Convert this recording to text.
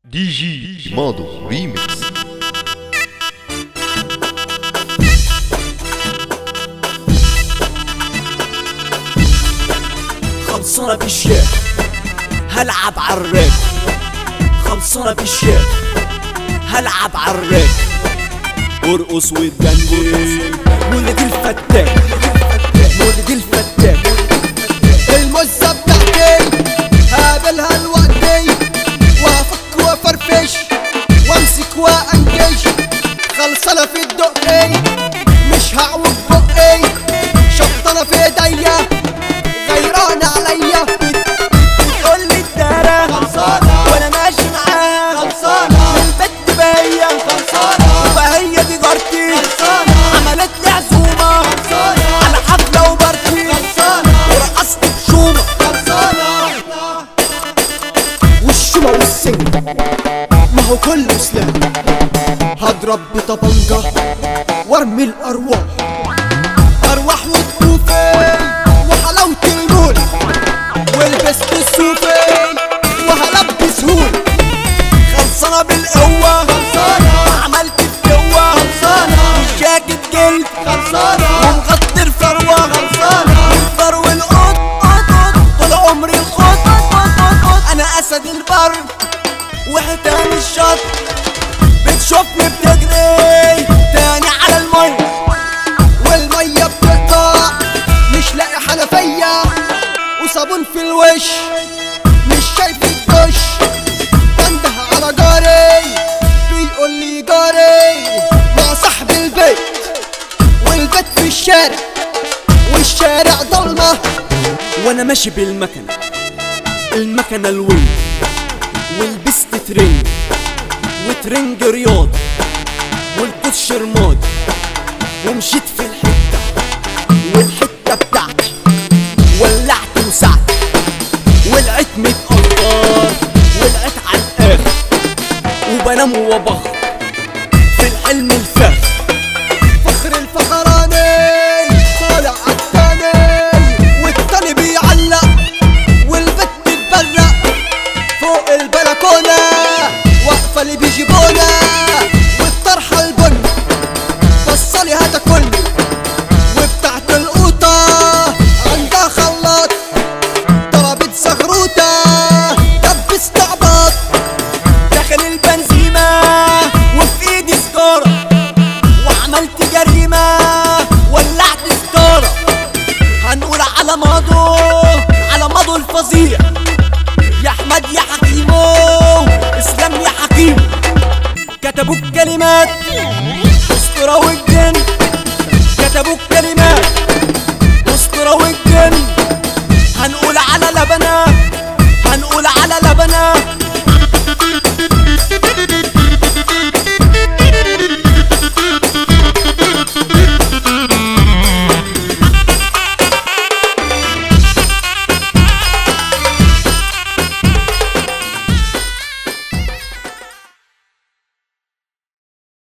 دي جي ماضو ريميكس خلصانة بالشيء هلعب عالراب خلصانة بالشيء هلعب عالراب ارقص وتجنن ولد الفتاك ولد الفتاك المزة بتاعتي هقابلها الوقتي وافك وافرفش وامسك وانجش خلصانة في الدقي مش هعوج بقي شطانة في ايديا غيران عليا بتقول لي الدارة خلصانة وانا ماشي معاها خلصانة البت بيا خلصانة فهي دي جارتي خلصانة عملت لي عزومة خلصانة على حفلة وبارتي خلصانة ورقصت بشومة خلصانة والشومة والسن ما هو كله سلاح هضرب بطبنجة وارمي الارواح ارواح والطوفي وحلاوة المول ولبست السوفي وهلبس هول خلصانة بالقوة خلصانة عملت الجوة خلصانة جاكيت جلد خلصانة ومغطي الفروة خلصانة الفرو القط قط قط طول عمري الخط قط قط قط انا اسد البر وحيتان الشط بتشوفني بتجري تاني على المي والمية بتقطع مش لاقي حنفية وصابون في الوش مش شايف الدش بنده على جاري بيقول لي جاري مع صاحب البيت والبيت في الشارع والشارع ضلمة وانا ماشي بالمكنة المكنة الوي ولبست ترنج وترنج رياض والكوتش رماد ومشيت في الحتة والحتة بتاعتي ولعت وسعت ولقيت متقطر ولقيت على الاخر وبنام وبخر في الحلم الفاخر فخر الفخراني طالع عالتاني والتاني بيعلق والبت بتبرق فوق البلكونة واقفة اللي بيجيبونا